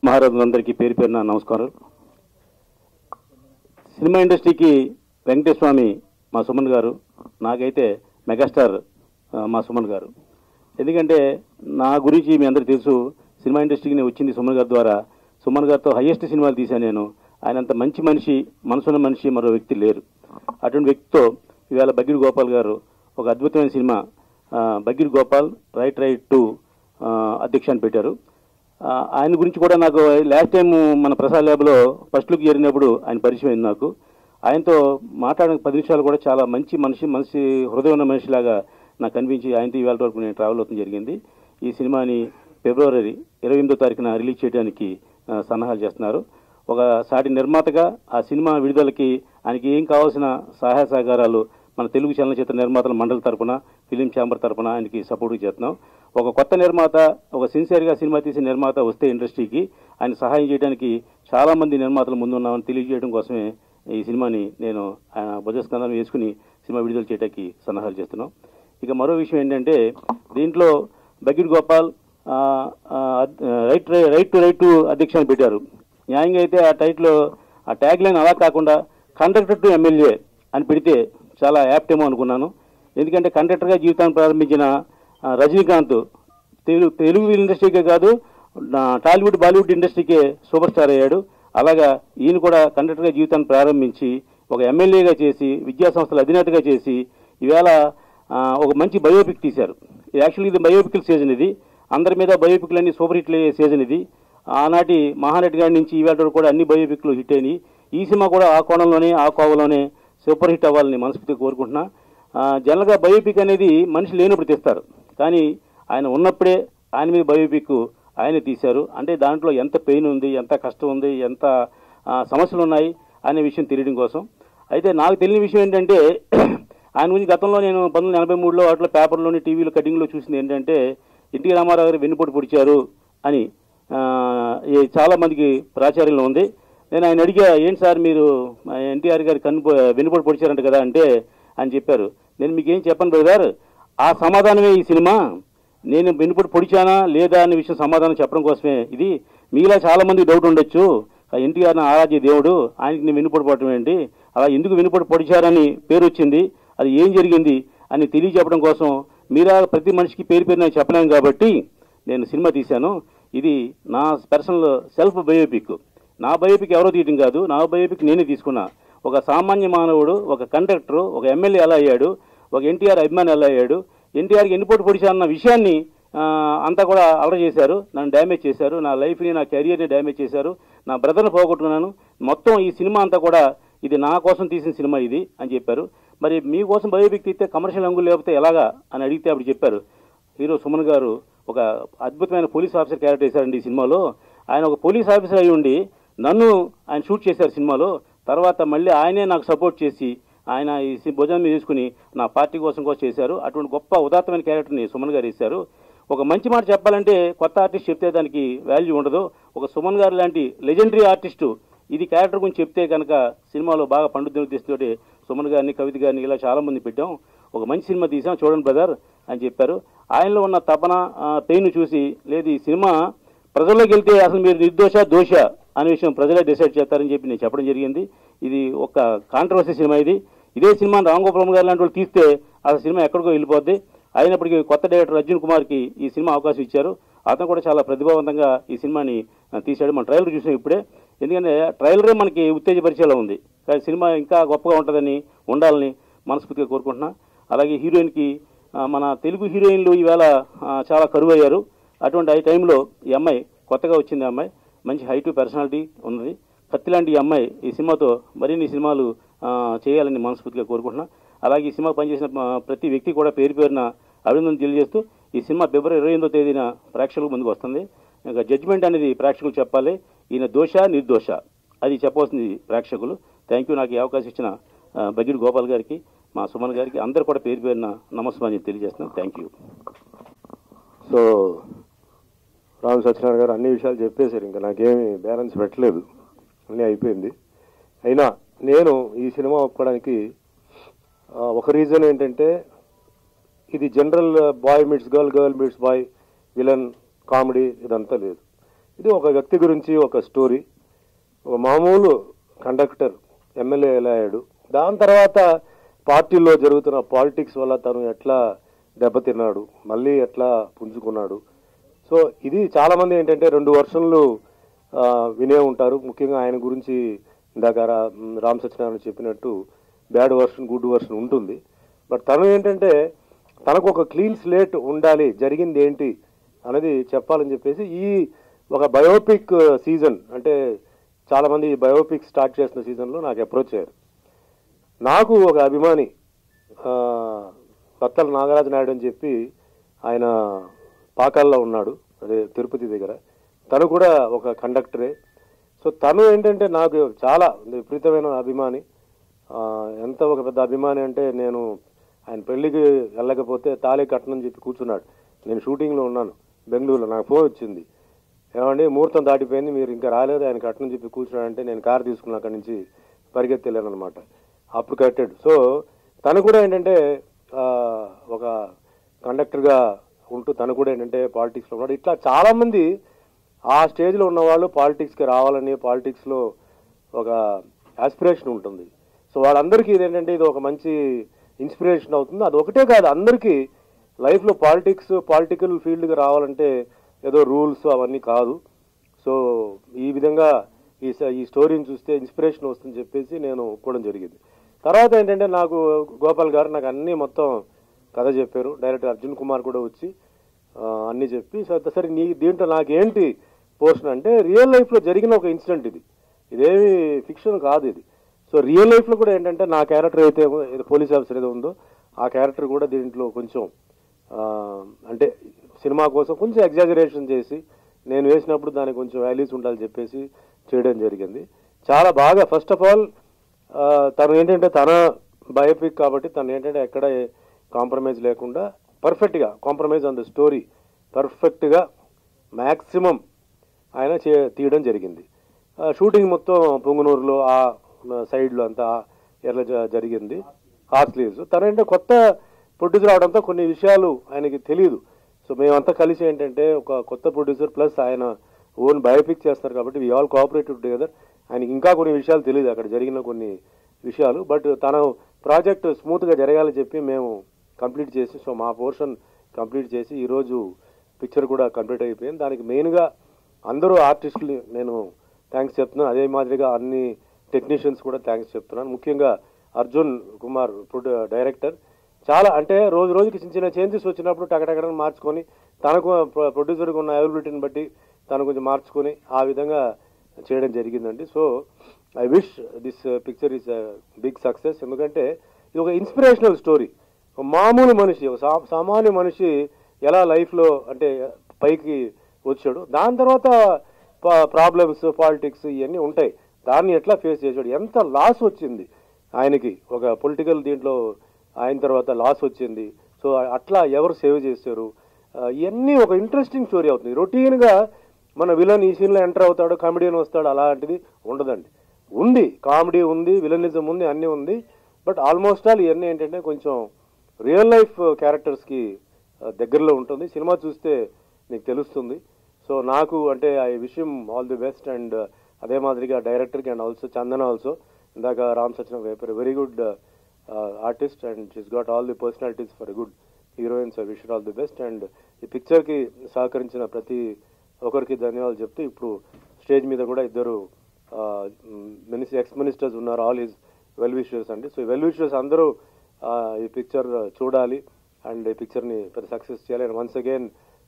మహారాజులందరికీ పేరు పేరున నమస్కారం సినిమా ఇండస్ట్రీకి వెంకటేశ్వర స్వామి మా సుమన్ గారు నాకైతే మెగాస్టార్ ఆ, మా సుమన్ గారు ఎందుకంటే నా గురించి మీ అందరికీ తెలుసు సినిమా ఇండస్ట్రీకి నేను వచ్చింది సుమన్ గారి ద్వారా సుమన్ గారితో హయ్యెస్ట్ సినిమాలు తీశాను నేను ఆయన అంత మంచి మనిషి మనసున్న మనిషి మరో వ్యక్తి లేరు అటువంటి వ్యక్తితో ఇవాళ బగిరి గోపాల్ గారు ఒక అద్భుతమైన సినిమా ఆ, Bagiri Gopal right right to అధ్యక్ష అని పెట్టారు ఆ, ఆయన గురించి కూడా నాకు లాస్ట్ టైం మన ప్రసాద్ ల్యాబ్లో ఫస్ట్ లుక్ జరిగినప్పుడు ఆయన పరిచయం అయింది నాకు ఆయనతో మాట్లాడిన పది నిమిషాలు కూడా చాలా మంచి మనిషి మనిషి హృదయం ఉన్న మనిషిలాగా నాకు కనిపించి ఆయనతో ఇవాళ వరకు నేను ట్రావెల్ అవుతుంది జరిగింది ఈ సినిమాని ఫిబ్రవరి ఇరవై ఎనిమిదో తారీఖున రిలీజ్ చేయడానికి ఆ, సన్నాహాలు చేస్తున్నారు ఒక సాటి నిర్మాతగా ఆ సినిమా విడుదలకి ఆయనకి ఏం కావాల్సిన సహాయ సహకారాలు మన తెలుగు చలనచిత్ర నిర్మాతల మండలి తరపున ఫిలిం ఛాంబర్ తరపున ఆయనకి సపోర్ట్ చేస్తున్నాం ఒక కొత్త నిర్మాత ఒక సిన్సియర్గా సినిమా తీసే నిర్మాత వస్తే ఇండస్ట్రీకి ఆయన సహాయం చేయడానికి చాలా మంది నిర్మాతలు ముందున్నామని తెలియజేయడం కోసమే ఈ సినిమాని నేను ఆయన భుజస్కంధాన్ని వేసుకుని సినిమా విడుదల చేయడానికి సన్నాహాలు చేస్తున్నాం ఇక మరో విషయం ఏంటంటే దీంట్లో బగిర్ గోపాల్ ఆ, ఆ, right right to right to అధ్యక్ష అని పెట్టారు న్యాయంగా అయితే ఆ టైట్లో ఆ ట్యాగ్ లైన్ అలా కాకుండా కండక్టర్ టు ఎమ్మెల్యే అని పెడితే చాలా యాప్ట్ ఏమో అనుకున్నాను ఎందుకంటే కండక్టర్గా జీవితాన్ని ప్రారంభించిన ఆ, రజనీకాంత్ తెలుగు తెలుగు ఇండస్ట్రీకే కాదు నా టాలీవుడ్ బాలీవుడ్ ఇండస్ట్రీకే సూపర్ స్టార్ అయ్యాడు అలాగా ఈయన కూడా కండక్టర్గా జీవితాన్ని ప్రారంభించి ఒక ఎమ్మెల్యేగా చేసి విద్యా సంస్థల అధినేతగా చేసి ఈవేళ ఆ, ఒక మంచి బయోపిక్ తీశారు యాక్చువల్లీ ఇది బయోపిక్ సీజన్ ఇది అందరి మీద బయోపిక్లన్నీ సూపర్ హిట్లు అయ్యే సీజన్ ఇది ఆనాటి మహానటి గారి నుంచి ఈవేళ వరకు కూడా అన్ని బయోపిక్లు హిట్ అయినాయి ఈ సినిమా కూడా ఆ కోణంలోనే ఆ కోవలోనే సూపర్ హిట్ అవ్వాలని మనస్ఫూర్తిగా కోరుకుంటున్నా ఆ, జనరల్గా బయోపిక్ అనేది మనిషి లేనప్పుడు తీస్తారు కానీ ఆయన ఉన్నప్పుడే ఆయన మీద బయోపిక్ ఆయన తీశారు అంటే దాంట్లో ఎంత పెయిన్ ఉంది ఎంత కష్టం ఉంది ఎంత ఆ, సమస్యలు ఉన్నాయి అనే విషయం తెలియడం కోసం అయితే నాకు తెలియని విషయం ఏంటంటే ఆయన గురించి గతంలో నేను పంతొమ్మిది వందల ఎనభై మూడులో వాటిలో పేపర్లోని టీవీలో కటింగ్లో చూసింది ఏంటంటే ఎన్టీ రామారావు గారు వెన్నుపోటు పొడిచారు అని ఆ, ఈ చాలా మందికి ప్రాచుర్యంలో ఉంది నేను ఆయన అడిగా ఏంటి సార్ మీరు ఎన్టీఆర్ గారి కన్ను పొ- వెన్నుపోటు పొడిచారంట కదా అంటే అని చెప్పారు నేను మీకు ఏం చెప్పను బ్రదర్ ఆ సమాధానమే ఈ సినిమా నేను వెన్నుపోటు పొడిచానా లేదా అనే విషయం సమాధానం చెప్పడం కోసమే ఇది మీలా చాలా మంది డౌట్ ఉండొచ్చు ఆ ఎన్టీఆర్ నా ఆరాధ్య దేవుడు ఆయనకి నేను వెన్నుపోటు పడటం ఏంటి అలా ఎందుకు వెన్నుపోటు పొడిచారని పేరు వచ్చింది అది ఏం జరిగింది అని తెలియజెప్పడం కోసం మీరా ప్రతి మనిషికి పేరు పేరు నేను చెప్పలేను కాబట్టి నేను సినిమా తీశాను ఇది నా పర్సనల్ సెల్ఫ్ బయోపిక్ నా బయోపిక్ ఎవరో తీయటం కాదు నా బయోపిక్ నేనే తీసుకున్నా ఒక సామాన్య మానవుడు ఒక కండక్టర్ ఒక ఎమ్మెల్యే ఎలా అయ్యాడు ఒక ఎన్టీఆర్ అభిమాని ఎలా అయ్యాడు ఎన్టీఆర్కి ఎన్నిపోటు పొడిచారన్న విషయాన్ని ఆ, అంతా కూడా అలర చేశారు నన్ను డ్యామేజ్ చేశారు నా లైఫ్ని నా కెరియర్ని డ్యామేజ్ చేశారు నా బ్రదర్ని పోగొట్టుకున్నాను మొత్తం ఈ సినిమా అంతా కూడా ఇది నా కోసం తీసిన సినిమా ఇది అని చెప్పారు మరి మీకోసం బయోపిక్ తీస్తే కమర్షియల్ అంగులు లేకపోతే ఎలాగా అని అడిగితే అప్పుడు చెప్పారు హీరో సుమన్ గారు ఒక అద్భుతమైన పోలీస్ ఆఫీసర్ క్యారెక్టర్ వేశారండి ఈ సినిమాలో ఆయన ఒక పోలీస్ ఆఫీసర్ అయి ఉండి నన్ను ఆయన షూట్ చేశారు సినిమాలో తర్వాత మళ్ళీ ఆయనే నాకు సపోర్ట్ చేసి ఆయన ఈ సి- భుజం మీద తీసుకుని నా పార్టీ కోసం కూడా చేశారు అటువంటి గొప్ప ఉదాత్తమైన క్యారెక్టర్ని సుమన్ గారు వేశారు ఒక మంచి మాట చెప్పాలంటే కొత్త ఆర్టిస్ట్ చెప్తే దానికి వాల్యూ ఉండదు ఒక సుమన్ గారు లాంటి లెజెండరీ ఆర్టిస్టు ఇది క్యారెక్టర్ గురించి చెప్తే కనుక సినిమాలో బాగా పండుద్ద ఉద్దేశంతో సుమన్ గారిని కవిత గారిని ఇలా చాలా మంది పెట్టాం ఒక మంచి సినిమా తీసాం చూడండి బ్రదర్ అని చెప్పారు ఆయనలో ఉన్న తపన పెయిన్ చూసి లేదు ఈ సినిమా ప్రజల్లోకి వెళ్తే అసలు మీరు నిర్దోష దోష అనే విషయం ప్రజలే డిసైడ్ చేస్తారని చెప్పి నేను చెప్పడం జరిగింది ఇది ఒక కాంట్రవర్సీ సినిమా ఇది ఇదే సినిమా రామ్ గోపాలం గారు లాంటి వాళ్ళు తీస్తే ఆ సినిమా ఎక్కడికో వెళ్ళిపోద్ది అయినప్పటికీ కొత్త డైరెక్టర్ అర్జున్ కుమార్కి ఈ సినిమా అవకాశం ఇచ్చారు అతను కూడా చాలా ప్రతిభావంతంగా ఈ సినిమాని ఆ, తీశాడు మన ట్రైలర్ చూసాం ఇప్పుడే ఎందుకంటే ట్రైలరే మనకి ఉత్తేజపరిచేలా ఉంది కానీ సినిమా ఇంకా గొప్పగా ఉంటుందని ఉండాలని మనస్ఫూర్తిగా కోరుకుంటున్నా అలాగే హీరోయిన్కి ఆ, మన తెలుగు హీరోయిన్లు ఈవేళ ఆ, చాలా కరువు అయ్యారు అటువంటి ఈ టైంలో ఈ అమ్మాయి కొత్తగా వచ్చింది ఈ అమ్మాయి మంచి హైట్ పర్సనాలిటీ ఉన్నది కత్తి లాంటి ఈ అమ్మాయి ఈ సినిమాతో మరిన్ని సినిమాలు ఆ, చేయాలని మనస్ఫూర్తిగా కోరుకుంటున్నా అలాగే ఈ సినిమా పనిచేసిన ఆ, ప్రతి వ్యక్తి కూడా పేరు పేరున అభినందన తెలియజేస్తూ ఈ సినిమా ఫిబ్రవరి ఇరవై ఎనిమిదో తేదీన ప్రేక్షకుల ముందుకు వస్తుంది ఇంకా జడ్జిమెంట్ అనేది ప్రేక్షకులు చెప్పాలి ఈయన దోష నిర్దోష అది చెప్పవలసింది ప్రేక్షకులు థ్యాంక్ యూ నాకు ఈ అవకాశం ఇచ్చిన ఆ, బగిరి గోపాల్ గారికి మా సుమన్ గారికి అందరు కూడా పేరు పేరున నమస్కారం తెలియజేస్తున్నాను thank you so Ram Satyanarayana గారు అన్ని విషయాలు చెప్పేశారు ఇంకా నాకేమి బ్యాలెన్స్ పెట్టలేదు అన్నీ అయిపోయింది అయినా నేను ఈ సినిమా ఒప్పుకోవడానికి ఆ, ఒక రీజన్ ఏంటంటే ఇది general boy meets girl girl meets boy villain comedy ఇదంతా లేదు ఇది ఒక వ్యక్తి గురించి ఒక స్టోరీ ఒక మామూలు కండక్టర్ ఎమ్మెల్యే ఎలా అయ్యాడు దాని తర్వాత పార్టీలో జరుగుతున్న పాలిటిక్స్ వల్ల తను ఎట్లా దెబ్బతిన్నాడు మళ్ళీ ఎట్లా పుంజుకున్నాడు సో ఇది చాలా మంది ఏంటంటే రెండు వర్షన్లు ఆ, వినే ఉంటారు ముఖ్యంగా ఆయన గురించి ఇందాక రా- రామ్ సత్యనారాయణ చెప్పినట్టు బ్యాడ్ వర్షన్ గుడ్ వర్షన్ ఉంటుంది బట్ తను ఏంటంటే తనకు ఒక క్లీన్ స్లేట్ ఉండాలి జరిగింది ఏంటి అనేది చెప్పాలని చెప్పేసి ఈ ఒక బయోపిక్ సీజన్ అంటే చాలా మంది బయోపిక్ స్టార్ట్ చేసిన సీజన్లో నాకు అప్రోచ్ అయ్యారు నాకు ఒక అభిమాని ఆ, బత్తల నాగరాజ నాయుడు అని చెప్పి ఆయన పాకాల్లో ఉన్నాడు అదే తిరుపతి దగ్గర తను కూడా ఒక కండక్టరే సో తను ఏంటంటే నాకు చాలా విపరీతమైన అభిమాని ఆ, ఎంత ఒక పెద్ద అభిమాని అంటే నేను ఆయన పెళ్లికి వెళ్ళకపోతే తాళి కట్టనని చెప్పి కూర్చున్నాడు నేను షూటింగ్లో ఉన్నాను బెంగళూరులో నాకు ఫోన్ వచ్చింది ఏమండి ముహూర్తం దాటిపోయింది మీరు ఇంకా రాలేదు ఆయన కట్టనని చెప్పి కూర్చున్నాడంటే నేను కారు తీసుకున్న అక్కడి నుంచి పరిగెత్తి వెళ్ళాను అనమాట అప్పుడు కట్టాడు సో తను కూడా ఏంటంటే ఆ, ఒక కండక్టర్గా ఉంటూ తను కూడా ఏంటంటే పాలిటిక్స్లో ఉన్నాడు ఇట్లా చాలా మంది ఆ స్టేజ్లో ఉన్న వాళ్ళు పాలిటిక్స్కి రావాలని పాలిటిక్స్లో ఒక ఆస్పిరేషన్ ఉంటుంది సో వాళ్ళందరికీ ఇది ఏంటంటే ఇది ఒక మంచి ఇన్స్పిరేషన్ అవుతుంది అది ఒకటే కాదు అందరికీ లైఫ్లో పాలిటిక్స్ పాలిటికల్ ఫీల్డ్కి రావాలంటే ఏదో రూల్స్ అవన్నీ కాదు సో ఈ విధంగా ఈ స- ఈ స్టోరీని చూస్తే ఇన్స్పిరేషన్ వస్తుందని చెప్పేసి నేను ఒప్పుకోవడం జరిగింది తర్వాత ఏంటంటే నాకు గోపాల్ గారు నాకు అన్నీ మొత్తం కథ చెప్పారు డైరెక్టర్ అర్జున్ కుమార్ కూడా వచ్చి ఆ, అన్నీ చెప్పి సో సరే నీ దీంట్లో నాకేంటి పోర్షన్ అంటే రియల్ లైఫ్లో జరిగిన ఒక ఇన్సిడెంట్ ఇది ఇదేమి ఫిక్షన్ కాదు ఇది సో రియల్ లైఫ్లో కూడా ఏంటంటే నా క్యారెక్టర్ అయితే ఏదో పోలీస్ ఆఫీసర్ ఏదో ఉందో ఆ క్యారెక్టర్ కూడా దీంట్లో కొంచెం ఆ, అంటే సినిమా కోసం కొంచెం ఎగ్జాజరేషన్ చేసి నేను వేసినప్పుడు దానికి కొంచెం వాల్యూస్ ఉండాలని చెప్పేసి చేయడం జరిగింది చాలా బాగా ఫస్ట్ ఆఫ్ ఆల్ తను ఏంటంటే తన బయోపిక్ కాబట్టి తను ఏంటంటే ఎక్కడ కాంప్రమైజ్ లేకుండా పర్ఫెక్ట్గా కాంప్రమైజ్ ఆన్ ద స్టోరీ పర్ఫెక్ట్గా మ్యాక్సిమం ఆయన చే తీయడం జరిగింది ఆ, షూటింగ్ మొత్తం పొంగునూరులో ఆ సైడ్లో అంతా ఎర్ల జ- జరిగింది ఆ స్లీవ్స్ తనంటే కొత్త ప్రొడ్యూసర్ అవడంతో కొన్ని విషయాలు ఆయనకి తెలియదు సో మేమంతా కలిసి ఏంటంటే ఒక కొత్త ప్రొడ్యూసర్ ప్లస్ ఆయన ఓన్ బయోపిక్ చేస్తారు కాబట్టి వి ఆల్ కోఆపరేటివ్ టుగెదర్ ఆయనకి ఇంకా కొన్ని విషయాలు తెలియదు అక్కడ జరిగిన కొన్ని విషయాలు బట్ తన ప్రాజెక్ట్ స్మూత్గా జరగాలని చెప్పి మేము కంప్లీట్ చేసి సో మా పోర్షన్ కంప్లీట్ చేసి ఈరోజు పిక్చర్ కూడా కంప్లీట్ అయిపోయింది దానికి మెయిన్గా అందరూ ఆర్టిస్టులు నేను థ్యాంక్స్ చెప్తున్నాను అదే మాదిరిగా అన్ని టెక్నీషియన్స్ కూడా థ్యాంక్స్ చెప్తున్నాను ముఖ్యంగా అర్జున్ కుమార్ ప్రొడ్యూ డైరెక్టర్ చాలా అంటే రోజు రోజుకి చిన్న చిన్న చేంజెస్ వచ్చినప్పుడు టకటకడని మార్చుకొని తనకు ప్రొడ్యూసర్కి ఉన్న అవైలబిలిటీని బట్టి తను కొంచెం మార్చుకొని ఆ విధంగా చేయడం జరిగిందండి so I wish this picture is big success ఎందుకంటే ఇది ఒక ఇన్స్పిరేషనల్ స్టోరీ ఒక మామూలు మనిషి ఒక సా- సామాన్య మనిషి ఎలా లైఫ్లో అంటే పైకి వచ్చాడు దాని తర్వాత ప్రాబ్లమ్స్ పాలిటిక్స్ ఇవన్నీ ఉంటాయి దాన్ని ఎట్లా ఫేస్ చేశాడు ఎంత లాస్ వచ్చింది ఆయనకి ఒక పొలిటికల్ దీంట్లో ఆయన తర్వాత లాస్ వచ్చింది సో అట్లా ఎవరు సేవ్ చేశారు ఆ, ఇవన్నీ ఒక ఇంట్రెస్టింగ్ స్టోరీ అవుతుంది రొటీన్గా మన విలన్ ఈ సీన్లో ఎంటర్ అవుతాడు కామెడియన్ వస్తాడు అలాంటిది ఉండదండి ఉంది కామెడీ ఉంది విలనిజం ఉంది అన్నీ ఉంది బట్ ఆల్మోస్ట్ ఆల్ ఇవన్నీ ఏంటంటే కొంచెం రియల్ లైఫ్ క్యారెక్టర్స్కి దగ్గరలో ఉంటుంది సినిమా చూస్తే నీకు తెలుస్తుంది సో నాకు అంటే ఐ విషయం ఆల్ ది బెస్ట్ అండ్ అదే మాదిరిగా డైరెక్టర్కి అండ్ ఆల్సో చందన ఆల్సో ఇందాక రామ్ సచిన వేపర్ very good artist and she's got all the personalities for good heroines I wish all the best and ఈ పిక్చర్కి సహకరించిన ప్రతి ఒక్కరికి ధన్యవాదాలు చెప్తూ ఇప్పుడు స్టేజ్ మీద కూడా ఇద్దరు మినిస్టర్ ఎక్స్ మినిస్టర్స్ ఉన్నారు ఆల్ ఈజ్ వెల్ విషర్స్ అండి సో వెల్ విషర్స్ అందరూ ఆ, ఈ పిక్చర్ చూడాలి అండ్ ఈ పిక్చర్ని పెద్ద సక్సెస్ చేయాలి and once again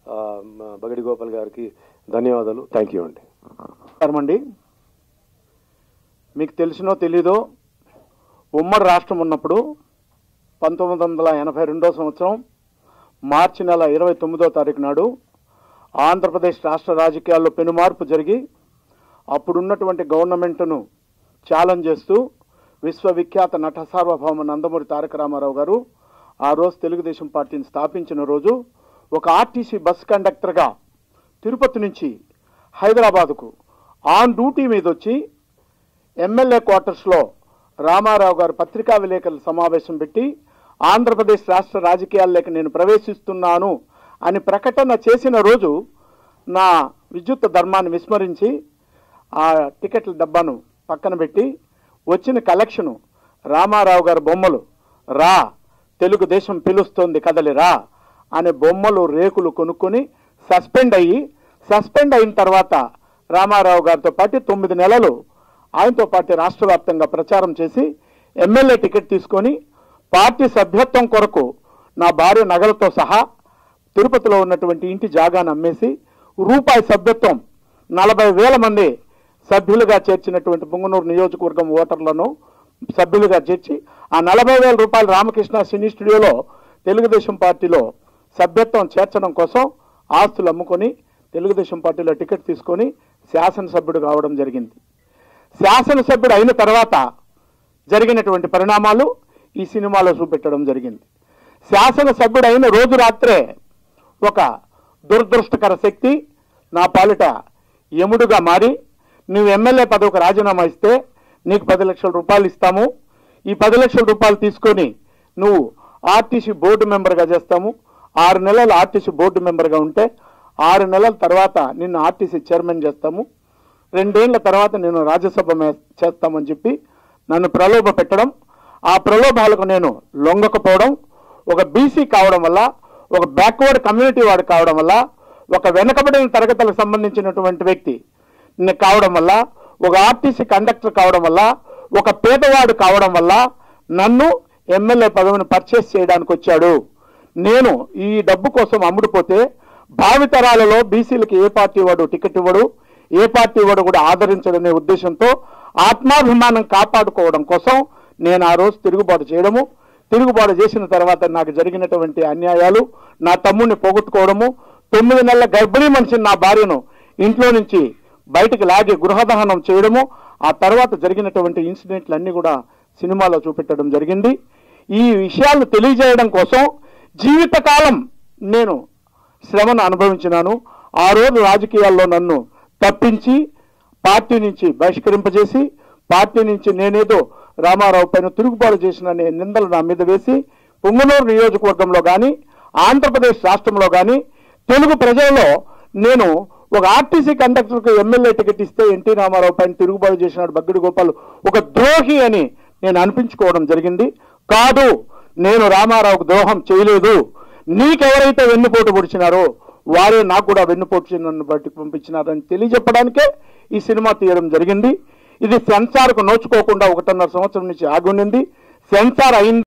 Bagadi Gopal గారికి ధన్యవాదాలు థ్యాంక్ యూ అండి అండి మీకు తెలిసినో తెలీదో ఉమ్మడి రాష్ట్రం ఉన్నప్పుడు పంతొమ్మిది వందల ఎనభై రెండో సంవత్సరం మార్చి నెల ఇరవై తొమ్మిదో తారీఖు నాడు ఆంధ్రప్రదేశ్ రాష్ట్ర రాజకీయాల్లో పెనుమార్పు జరిగి అప్పుడున్నటువంటి గవర్నమెంట్ను ఛాలెంజ్ చేస్తూ విశ్వవిఖ్యాత నట సార్వభౌమ నందమూరి తారక రామారావు గారు ఆ రోజు తెలుగుదేశం పార్టీని స్థాపించిన రోజు ఒక ఆర్టీసీ బస్ కండక్టర్గా తిరుపతి నుంచి హైదరాబాదుకు ఆన్ డ్యూటీ మీద వచ్చి ఎమ్మెల్యే క్వార్టర్స్లో రామారావు గారు పత్రికా విలేకరుల సమావేశం పెట్టి ఆంధ్రప్రదేశ్ రాష్ట్ర రాజకీయాల్లోకి నేను ప్రవేశిస్తున్నాను అని ప్రకటన చేసిన రోజు నా విద్యుత్ ధర్మాన్ని విస్మరించి ఆ టికెట్ల డబ్బాను పక్కన పెట్టి వచ్చిన కలెక్షను రామారావు గారి బొమ్మలు రా తెలుగుదేశం పిలుస్తోంది కదలి రా అనే బొమ్మలు రేకులు కొనుక్కొని సస్పెండ్ అయ్యి సస్పెండ్ అయిన తర్వాత రామారావు గారితో పాటు తొమ్మిది నెలలు ఆయనతో పాటు రాష్ట్ర వ్యాప్తంగా ప్రచారం చేసి ఎమ్మెల్యే టికెట్ తీసుకొని పార్టీ సభ్యత్వం కొరకు నా భార్య నగలతో సహా తిరుపతిలో ఉన్నటువంటి ఇంటి జాగాను అమ్మేసి రూపాయి సభ్యత్వం నలభై వేల మంది సభ్యులుగా చేర్చినటువంటి పుంగనూరు నియోజకవర్గం ఓటర్లను సభ్యులుగా చేర్చి ఆ నలభై వేల రూపాయలు రామకృష్ణ సినీ స్టూడియోలో తెలుగుదేశం పార్టీలో సభ్యత్వం చేర్చడం కోసం ఆస్తులు అమ్ముకొని తెలుగుదేశం పార్టీలో టికెట్ తీసుకొని శాసనసభ్యుడు కావడం జరిగింది శాసనసభ్యుడు అయిన తర్వాత జరిగినటువంటి పరిణామాలు ఈ సినిమాలో చూపెట్టడం జరిగింది శాసనసభ్యుడు అయిన రోజు రాత్రే ఒక దురదృష్టకర శక్తి నా పాలిట యముడుగా మారి నువ్వు ఎమ్మెల్యే పదవికి రాజీనామా ఇస్తే నీకు పది లక్షల రూపాయలు ఇస్తాము ఈ పది లక్షల రూపాయలు తీసుకొని నువ్వు ఆర్టీసీ బోర్డు మెంబర్గా చేస్తాము ఆరు నెలలు ఆర్టీసీ బోర్డు మెంబర్గా ఉంటే ఆరు నెలల తర్వాత నిన్ను ఆర్టీసీ చైర్మన్ చేస్తాము రెండేళ్ల తర్వాత నేను రాజ్యసభ మే- చేస్తామని చెప్పి నన్ను ప్రలోభ పెట్టడం ఆ ప్రలోభాలకు నేను లొంగకపోవడం ఒక బీసీ కావడం వల్ల ఒక బ్యాక్వర్డ్ కమ్యూనిటీ వాడు కావడం వల్ల ఒక వెనకబడిన తరగతులకు సంబంధించినటువంటి వ్యక్తి ని- కావడం వల్ల ఒక ఆర్టీసీ కండక్టర్ కావడం వల్ల ఒక పేదవాడు కావడం వల్ల నన్ను ఎమ్మెల్యే పదవిని పర్చేస్ చేయడానికి వచ్చాడు నేను ఈ డబ్బు కోసం అమ్ముడుపోతే భావితరాలలో బీసీలకి ఏ పార్టీ వాడు టికెట్ ఇవ్వడు ఏ పార్టీ వాడు కూడా ఆదరించడనే ఉద్దేశంతో ఆత్మాభిమానం కాపాడుకోవడం కోసం నేను ఆ రోజు తిరుగుబాటు చేయడము తిరుగుబాటు చేసిన తర్వాత నాకు జరిగినటువంటి అన్యాయాలు నా తమ్ముడిని పోగొట్టుకోవడము తొమ్మిది నెలల గర్భిణీ మనిషిని నా భార్యను ఇంట్లో నుంచి బయటికి లాగి గృహదహనం చేయడము ఆ తర్వాత జరిగినటువంటి ఇన్సిడెంట్లు అన్ని కూడా సినిమాలో చూపెట్టడం జరిగింది ఈ విషయాలను తెలియజేయడం కోసం జీవితకాలం నేను శ్రమను అనుభవించినాను ఆ రోజు రాజకీయాల్లో నన్ను తప్పించి పార్టీ నుంచి బహిష్కరింపజేసి పార్టీ నుంచి నేనేదో రామారావు పైన తిరుగుబాటు చేసిన నిందలు నా మీద వేసి పుంగనూరు నియోజకవర్గంలో కానీ ఆంధ్రప్రదేశ్ రాష్ట్రంలో కానీ తెలుగు ప్రజల్లో నేను ఒక ఆర్టీసీ కండక్టర్కు ఎమ్మెల్యే టికెట్ ఇస్తే ఎన్టీ రామారావు పైన తిరుగుబాటు చేసినాడు బగ్గిడి గోపాల్ ఒక ద్రోహి అని నేను అనిపించుకోవడం జరిగింది కాదు నేను రామారావుకు ద్రోహం చేయలేదు నీకెవరైతే వెన్నుపోటు పొడిచినారో వారే నాకు కూడా వెన్నుపోటు నన్ను బయటకు పంపించినారని తెలియజెప్పడానికే ఈ సినిమా తీయడం జరిగింది ఇది సెన్సార్కు నోచుకోకుండా ఒకటిన్నర సంవత్సరం నుంచి ఆగి ఉండింది సెన్సార్ అయింది